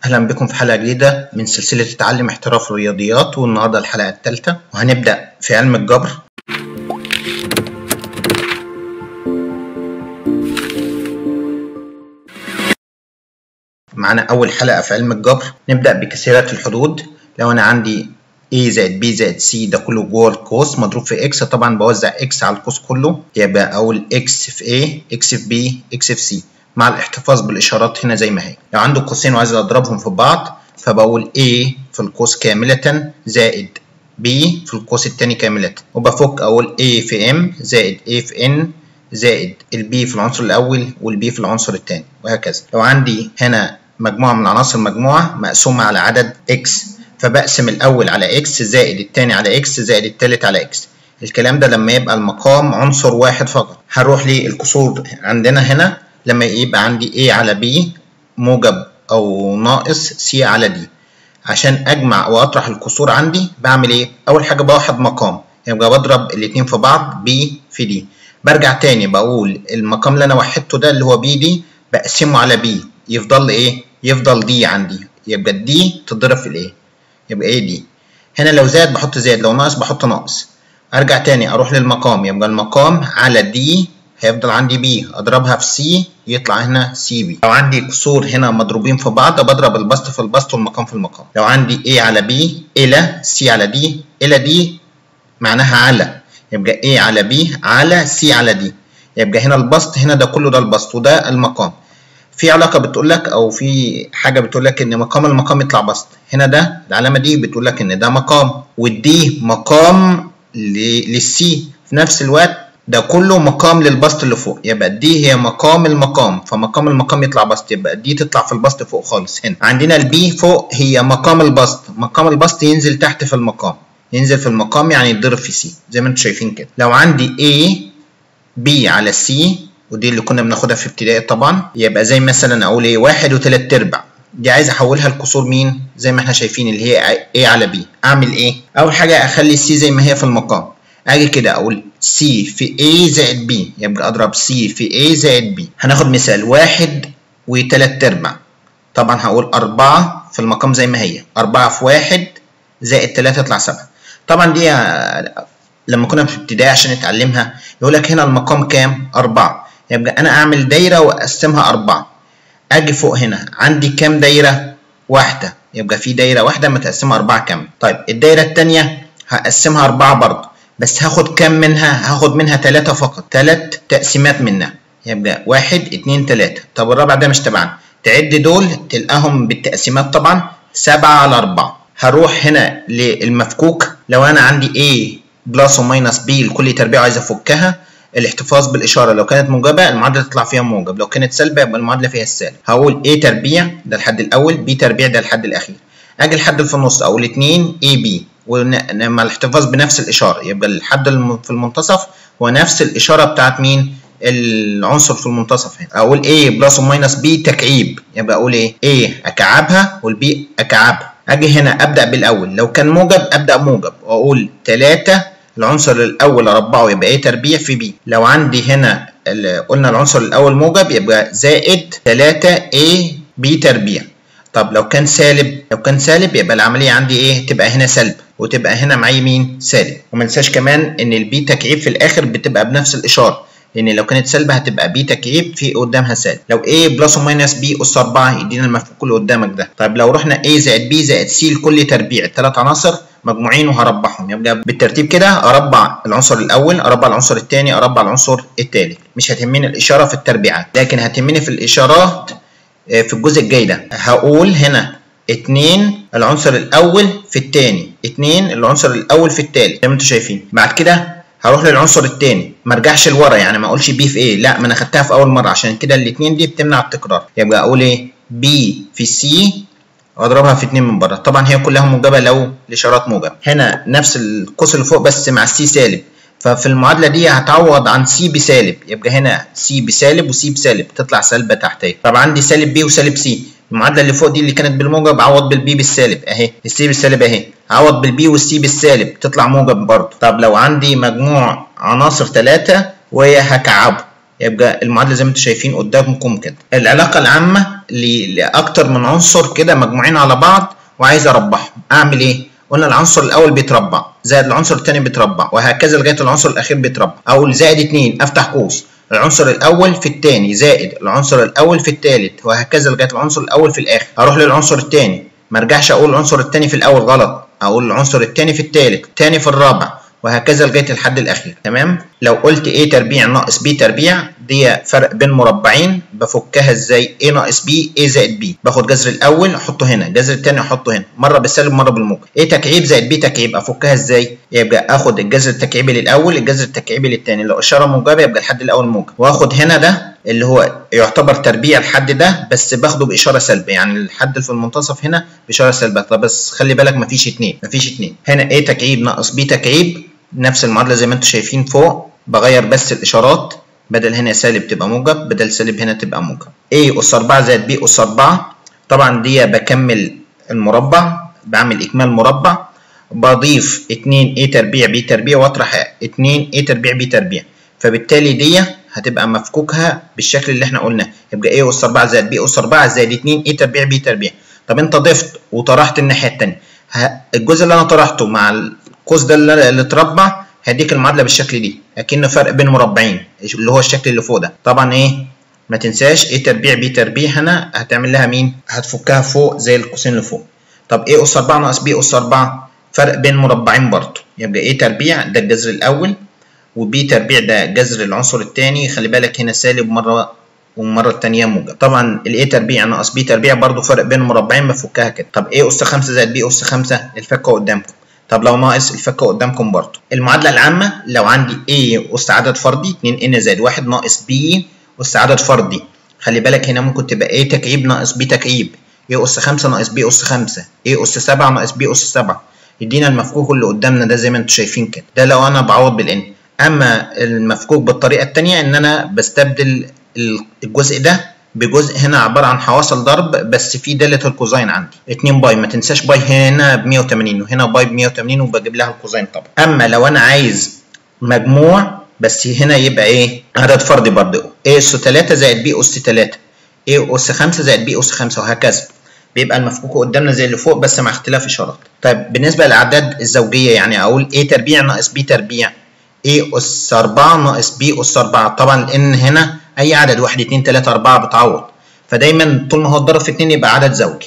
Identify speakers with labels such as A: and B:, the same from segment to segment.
A: أهلا بكم في حلقة جديدة من سلسلة تعلم احتراف الرياضيات والنهاردة الحلقة الثالثة وهنبدأ في علم الجبر معانا أول حلقة في علم الجبر نبدأ بكثيرات الحدود لو أنا عندي A زائد B زائد C ده كله جوه القوس مضروب في X طبعا بوزع X على القوس كله يبقى أقول X في A X في B X في C مع الاحتفاظ بالإشارات هنا زي ما هي لو عندي قوسين وعايز أضربهم في بعض فبقول A في القوس كاملة زائد B في القوس التاني كاملة وبفك أقول A في M زائد A في N زائد ال B في العنصر الأول وال B في العنصر التاني وهكذا لو عندي هنا مجموعة من عناصر مجموعة مقسومة على عدد X فبقسم الأول على X زائد التاني على X زائد التالت على X الكلام ده لما يبقى المقام عنصر واحد فقط هروح للكسور عندنا هنا لما يبقى عندي A على B موجب أو ناقص C على D عشان أجمع وأطرح الكسور عندي بعمل إيه؟ أول حاجة بوحد مقام يبقى بضرب الاتنين في بعض B في D برجع تاني بقول المقام اللي أنا وحدته ده اللي هو B دي بقسمه على B يفضل إيه؟ يفضل D عندي يبقى الدي تضرب في الإيه؟ يبقى إيه دي؟ هنا لو زاد بحط زاد لو ناقص بحط ناقص أرجع تاني أروح للمقام يبقى المقام على دي هيفضل عندي بي اضربها في سي يطلع هنا سي بي لو عندي كسور هنا مضروبين في بعض بضرب البسط في البسط والمقام في المقام لو عندي A على B إلى C على D إلى D معناها على يبقى A على B على C على D يبقى هنا البسط هنا ده كله ده البسط وده المقام في علاقة بتقول لك أو في حاجة بتقول لك إن مقام المقام يطلع بسط هنا ده العلامة دي بتقول لك إن ده مقام والدي مقام للسي في نفس الوقت ده كله مقام للبسط اللي فوق يبقى دي هي مقام المقام فمقام المقام يطلع بسط يبقى دي تطلع في البسط فوق خالص هنا عندنا البي فوق هي مقام البسط مقام البسط ينزل تحت في المقام ينزل في المقام يعني يتضرب في سي زي ما انتم شايفين كده لو عندي A B على C ودي اللي كنا بناخدها في ابتدائي طبعا يبقى زي مثلا اقول ايه واحد وتلات ارباع دي عايز احولها لكسور مين زي ما احنا شايفين اللي هي A على B اعمل ايه اول حاجه اخلي C زي ما هي في المقام اجي كده اقول C في A زائد B يبقى اضرب C في A زائد B هناخد مثال واحد وتلات ارباع طبعا هقول أربعة في المقام زي ما هي أربعة في واحد زائد تلاتة يطلع سبعة طبعا دي لما كنا في ابتدائي عشان نتعلمها يقول لك هنا المقام كام؟ أربعة يبقى أنا أعمل دايرة وأقسمها أربعة أجي فوق هنا عندي كام دايرة؟ واحدة يبقى في دايرة واحدة متقسمة أربعة كام؟ طيب الدايرة التانية هقسمها أربعة برضه بس هاخد كام منها؟ هاخد منها تلاتة فقط تلات تقسيمات منها يبقى واحد اتنين تلاتة طب الرابع ده مش تبعنا تعد دول تلقاهم بالتقسيمات طبعا سبعة على أربعة هروح هنا للمفكوك لو أنا عندي A بلس وماينس B لكل تربيع عايز أفكها الاحتفاظ بالإشارة لو كانت موجبة المعادلة تطلع فيها موجب لو كانت سالبة يبقى المعادلة فيها السالب هقول A تربيع ده الحد الأول B تربيع ده الحد الأخير أجي الحد اللي في النص أقول 2 AB ومع الاحتفاظ بنفس الإشارة يبقى الحد في المنتصف هو نفس الإشارة بتاعت مين؟ العنصر في المنتصف هنا أقول A بلس وماينس B تكعيب يبقى أقول إيه؟ A أكعبها والبي أكعبها أجي هنا أبدأ بالأول لو كان موجب أبدأ موجب وأقول 3 العنصر الأول أربعه يبقى A تربيع في B لو عندي هنا قلنا العنصر الأول موجب يبقى زائد 3 A B تربيع طب لو كان سالب لو كان سالب يبقى العملية عندي ايه تبقى هنا سلب وتبقى هنا معايا مين سالب وما ننساش كمان ان البي تكعيب في الاخر بتبقى بنفس الاشارة لان لو كانت سالبة هتبقى بي تكعيب في قدامها سالب لو A بلس وماينس B أس 4 يدينا المفكوك اللي قدامك ده طيب لو رحنا A زائد B زائد C لكل تربيع الثلاث عناصر مجموعين وهربعهم يبقى بالترتيب كده اربع العنصر الاول اربع العنصر الثاني اربع العنصر الثالث مش هتهمني الاشاره في التربيعات لكن هتهمني في الاشارات في الجزء الجاي ده هقول هنا اتنين العنصر الاول في الثاني اتنين العنصر الاول في الثالث زي ما انتم شايفين بعد كده هروح للعنصر الثاني ما ارجعش لورا يعني ما اقولش بي في ايه لا ما انا خدتها في اول مره عشان كده الاثنين دي بتمنع التكرار يبقى اقول ايه بي في سي واضربها في 2 من بره طبعا هي كلها موجبه لو الاشارات موجبه هنا نفس القوس اللي فوق بس مع السي سالب ففي المعادله دي هتعوض عن سي بسالب يبقى هنا سي بسالب وسي بسالب تطلع سالبه تحتيه طب عندي سالب بي وسالب سي المعادله اللي فوق دي اللي كانت بالموجب عوض بالبي بالسالب اهي السي بالسالب اهي عوض بالبي والسي بالسالب تطلع موجب برضه طب لو عندي مجموع عناصر ثلاثه وهي هكعبه يبقى المعادله زي ما انتم شايفين قدامكم كده العلاقه العامه لاكتر من عنصر كده مجموعين على بعض وعايز اربعهم اعمل ايه قلنا العنصر الاول بيتربع زائد العنصر الثاني بيتربع وهكذا لغايه العنصر الاخير بيتربع اقول زائد 2 افتح قوس العنصر الاول في الثاني زائد العنصر الاول في الثالث وهكذا لغايه العنصر الاول في الاخر اروح للعنصر الثاني ما ارجعش اقول العنصر الثاني في الاول غلط اقول العنصر الثاني في الثالث الثاني في الرابع وهكذا لغايه الحد الاخير تمام لو قلت a تربيع ناقص b تربيع دي فرق بين مربعين بفكها ازاي a ناقص b a زائد b باخد جذر الاول احطه هنا الجذر الثاني احطه هنا مره بالسالب مره بالموجب a تكعيب زائد b تكعيب افكها ازاي يبقى اخد الجذر التكعيبي للاول الجذر التكعيبي للثاني لو اشاره موجبه يبقى الحد الاول موجب واخد هنا ده اللي هو يعتبر تربيع الحد ده بس باخده باشاره سلبيه يعني الحد اللي في المنتصف هنا باشاره سلبيه طب بس خلي بالك مفيش اتنين مفيش اتنين هنا a تكعيب ناقص b تكعيب نفس المعادله زي ما انتم شايفين فوق بغير بس الاشارات بدل هنا سالب تبقى موجب بدل سالب هنا تبقى موجب a اس 4 زائد b اس 4 طبعا دي بكمل المربع بعمل اكمال مربع بضيف 2 a تربيع b تربيع واطرح 2 a تربيع b تربيع فبالتالي دي هتبقى مفكوكها بالشكل اللي احنا قلناه يبقى a اس 4 زائد b اس 4 زائد 2 a تربيع b تربيع طب انت ضفت وطرحت الناحيه الثانيه الجزء اللي انا طرحته مع القوس ده اللي اتربع هديك المعادله بالشكل دي اكن فرق بين مربعين اللي هو الشكل اللي فوق ده طبعا ايه ما تنساش ايه تربيع بي تربيع هنا هتعمل لها مين هتفكها فوق زي القوسين اللي فوق طب ايه اس 4 ناقص بي اس 4 فرق بين مربعين برضه يبقى ايه تربيع ده الجذر الاول وبي تربيع ده جذر العنصر الثاني خلي بالك هنا سالب مره والمره الثانيه موجب طبعا الايه تربيع ناقص بي تربيع برضه فرق بين مربعين بفكها كده طب ايه اس 5 زائد بي اس 5 الفكه قدامكم طب لو ناقص الفكه قدامكم برضه المعادله العامه لو عندي a اس عدد فردي 2 n زائد 1 ناقص b اس عدد فردي خلي بالك هنا ممكن تبقى a تكعيب ناقص b تكعيب a اس 5 ناقص b اس 5 a اس 7 ناقص b اس 7 يدينا المفكوك اللي قدامنا ده زي ما انتم شايفين كده ده لو انا بعوض بالان اما المفكوك بالطريقه الثانيه ان انا بستبدل الجزء ده بجزء هنا عباره عن حواصل ضرب بس في داله الكوزين عندي 2 باي ما تنساش باي هنا ب 180 وهنا باي ب 180 وبجيب لها الكوزين طبعا اما لو انا عايز مجموع بس هنا يبقى ايه عدد فردي برضه a اس 3 زائد b اس 3 a اس 5 زائد b اس 5 وهكذا بيبقى المفكوك قدامنا زي اللي فوق بس مع اختلاف اشارات طيب بالنسبه للاعداد الزوجيه يعني اقول a تربيع ناقص b تربيع a اس 4 ناقص b اس 4 طبعا لان هنا اي عدد 1 2 3 4 بتعوض فدايما طول ما هو اتضرب في 2 يبقى عدد زوجي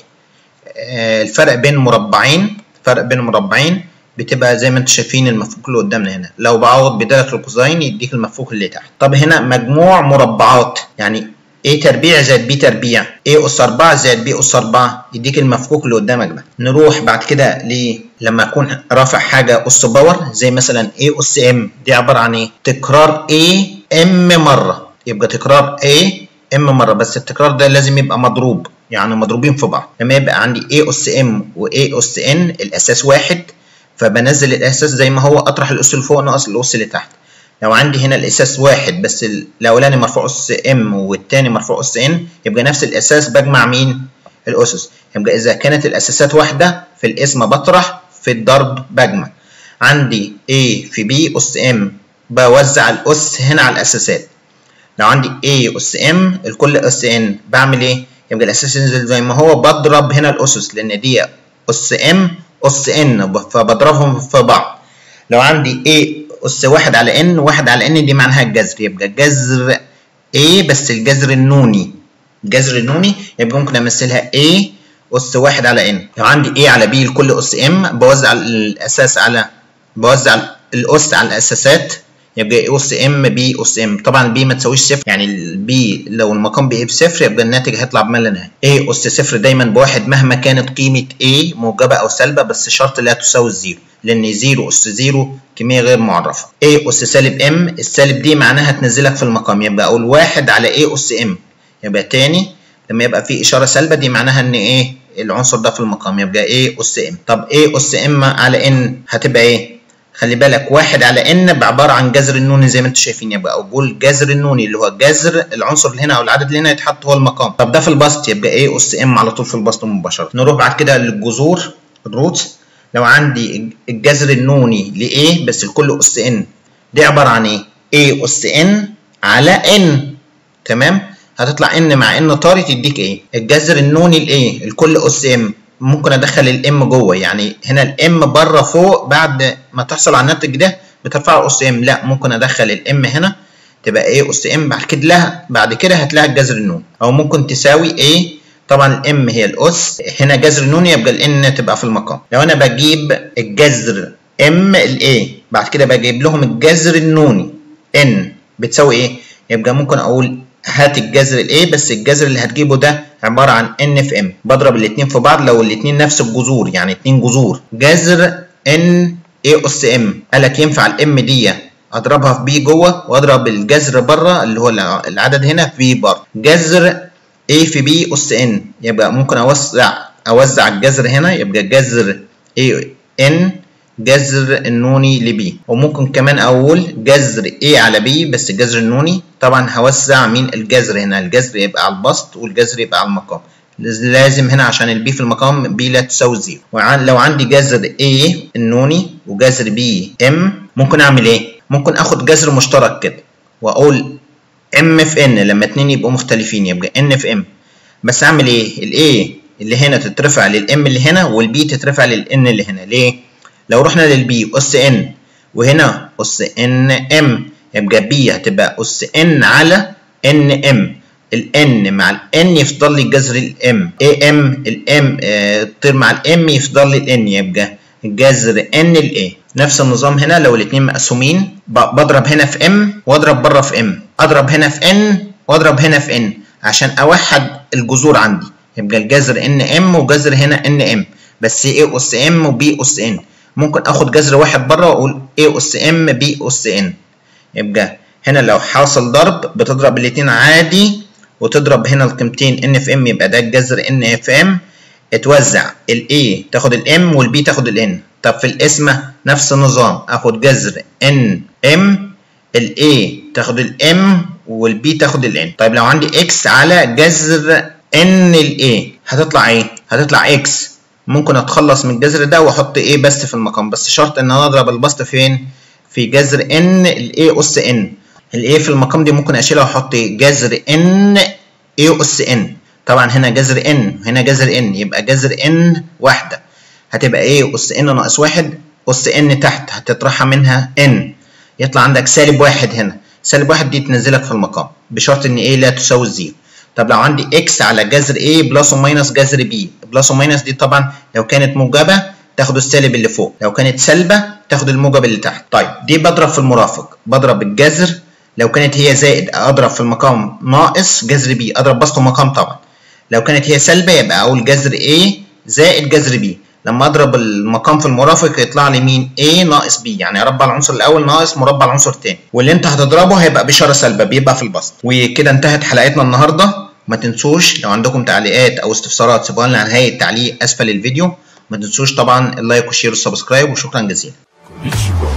A: آه الفرق بين مربعين فرق بين مربعين بتبقى زي ما انتم شايفين المفكوك اللي قدامنا هنا لو بعوض بداله الكوزين يديك المفكوك اللي تحت طب هنا مجموع مربعات يعني a تربيع زائد b تربيع a اس 4 زائد b اس 4 يديك المفكوك اللي قدامك ده نروح بعد كده ل لما اكون رافع حاجه اس باور زي مثلا a اس m دي عباره عن ايه تكرار a m مره يبقى تكرار A M مرة بس التكرار ده لازم يبقى مضروب يعني مضروبين في بعض لما يبقى عندي A أس M و A أس N الأساس واحد فبنزل الأساس زي ما هو أطرح الأس اللي فوق ناقص الأس اللي تحت لو عندي هنا الأساس واحد بس الأولاني مرفوع أس M والتاني مرفوع أس N يبقى نفس الأساس بجمع مين؟ الأسس يبقى إذا كانت الأساسات واحدة في الاسم بطرح في الضرب بجمع عندي A في B أس M بوزع الأس هنا على الأساسات لو عندي A أس M الكل أس N بعمل إيه؟ يبقى الأساس ينزل زي ما هو بضرب هنا الأسس لأن دي أس M أس N فبضربهم في بعض لو عندي A أس واحد على N واحد على N دي معناها الجذر يبقى جذر A بس الجذر النوني الجذر النوني يبقى ممكن أمثلها A أس واحد على N لو عندي A على B الكل أس M بوزع الأساس على بوزع الأس على الأساسات يبقى اس ام بي اس ام طبعا البي ما تساويش صفر يعني البي لو المقام بي بصفر يبقى الناتج هيطلع بما لا نهايه a اس صفر دايما بواحد مهما كانت قيمه a موجبه او سالبه بس شرط لا تساوي الزيرو لان زيرو اس زيرو كميه غير معرفه a اس سالب ام السالب دي معناها تنزلك في المقام يبقى اقول واحد على a اس ام يبقى تاني لما يبقى في اشاره سالبه دي معناها ان ايه العنصر ده في المقام يبقى a اس ام طب a اس ام على ان هتبقى ايه خلي بالك واحد على ان بعباره عن جذر النوني زي ما انتم شايفين يبقى اقول جذر النوني اللي هو جذر العنصر اللي هنا او العدد اللي هنا يتحط هو المقام طب ده في البسط يبقى ايه اس ام على طول في البسط مباشره نروح بعد كده للجذور الروتس لو عندي الجذر النوني لايه بس الكل اس ان دي عباره عن ايه a اس ان على ان تمام هتطلع ان مع ان طاري تديك ايه الجذر النوني لايه الكل اس ام ممكن ادخل الام جوه يعني هنا الام بره فوق بعد ما تحصل على الناتج ده بترفع اس ام لا ممكن ادخل الام هنا تبقى ايه اس ام بعد كده لها بعد كده هتلاقي الجذر النوني او ممكن تساوي ايه طبعا الام هي الاس هنا جذر نوني يبقى الان تبقى في المقام لو انا بجيب الجذر ام الايه بعد كده بجيب لهم الجذر النوني ان بتساوي ايه يبقى ممكن اقول هات الجذر الايه بس الجذر اللي هتجيبه ده عباره عن ان في ام بضرب الاثنين في بعض لو الاثنين نفس الجذور يعني اثنين جذور جذر ان ايه اس ام قالك ينفع الام دي اضربها في بي جوه واضرب الجذر بره اللي هو العدد هنا في بي بره جذر A في B أس N يبقى ممكن أوزع أوزع الجذر هنا يبقى جذر A N جذر النوني ل B وممكن كمان أقول جذر A على B بس الجذر النوني طبعا هوزع مين الجذر هنا الجذر يبقى على البسط والجذر يبقى على المقام لازم هنا عشان البي في المقام بي لا تساوي زيرو ولو عندي جذر A النوني وجذر B M ممكن أعمل إيه؟ ممكن آخد جذر مشترك كده وأقول ام في ان لما اتنين يبقوا مختلفين يبقى ان في ام بس اعمل ايه الاي اللي هنا تترفع للام اللي هنا والبي تترفع للان اللي هنا ليه لو رحنا للبي اس ان وهنا اس ان ام يبقى بي هتبقى اس ان على ان ام الان مع الان يفضل لي جذر الام اي ام الام تطير مع الام يفضل لي الان يبقى جذر ان الاي نفس النظام هنا لو الاثنين مقسومين بضرب هنا في ام واضرب بره في ام اضرب هنا في ان واضرب هنا في ان عشان اوحد الجذور عندي يبقى الجذر ان ام وجذر هنا ان ام بس ايه اس ام وبي اس ان ممكن اخد جذر واحد بره واقول ايه اس ام بي اس ان يبقى هنا لو حاصل ضرب بتضرب الاثنين عادي وتضرب هنا القيمتين ان في ام يبقى ده الجذر ان في ام اتوزع الاي تاخد الام والبي تاخد الان طب في القسمه نفس النظام اخد جذر ان ام الاي تاخد الام والبي تاخد الان طيب لو عندي اكس على جذر ان الاي هتطلع ايه هتطلع اكس ممكن اتخلص من الجذر ده واحط ايه بس في المقام بس شرط ان انا اضرب البسط فين في جذر ان الاي اس ان الاي في المقام دي ممكن اشيلها واحط جذر ان اي اس ان طبعا هنا جذر ان وهنا جذر ان يبقى جذر ان واحده هتبقى ايه اس ان ناقص واحد اس ان تحت هتطرحها منها ان يطلع عندك سالب واحد هنا سالب واحد دي تنزلك في المقام بشرط ان ايه لا تساوي الزيرو طب لو عندي اكس على جذر A بلس وماينس جذر B بلس وماينس دي طبعا لو كانت موجبه تاخد السالب اللي فوق لو كانت سالبه تاخد الموجب اللي تحت طيب دي بضرب في المرافق بضرب الجذر لو كانت هي زائد اضرب في المقام ناقص جذر B اضرب بسط مقام طبعا لو كانت هي سالبه يبقى اقول جذر A زائد جذر B لما اضرب المقام في المرافق يطلع لي مين A ناقص B يعني اربع العنصر الاول ناقص مربع العنصر الثاني واللي انت هتضربه هيبقى باشاره سالبه بيبقى في البسط وكده انتهت حلقتنا النهارده ما تنسوش لو عندكم تعليقات او استفسارات سيبوها لنا على نهايه التعليق اسفل الفيديو ما تنسوش طبعا اللايك والشير والسبسكرايب وشكرا جزيلا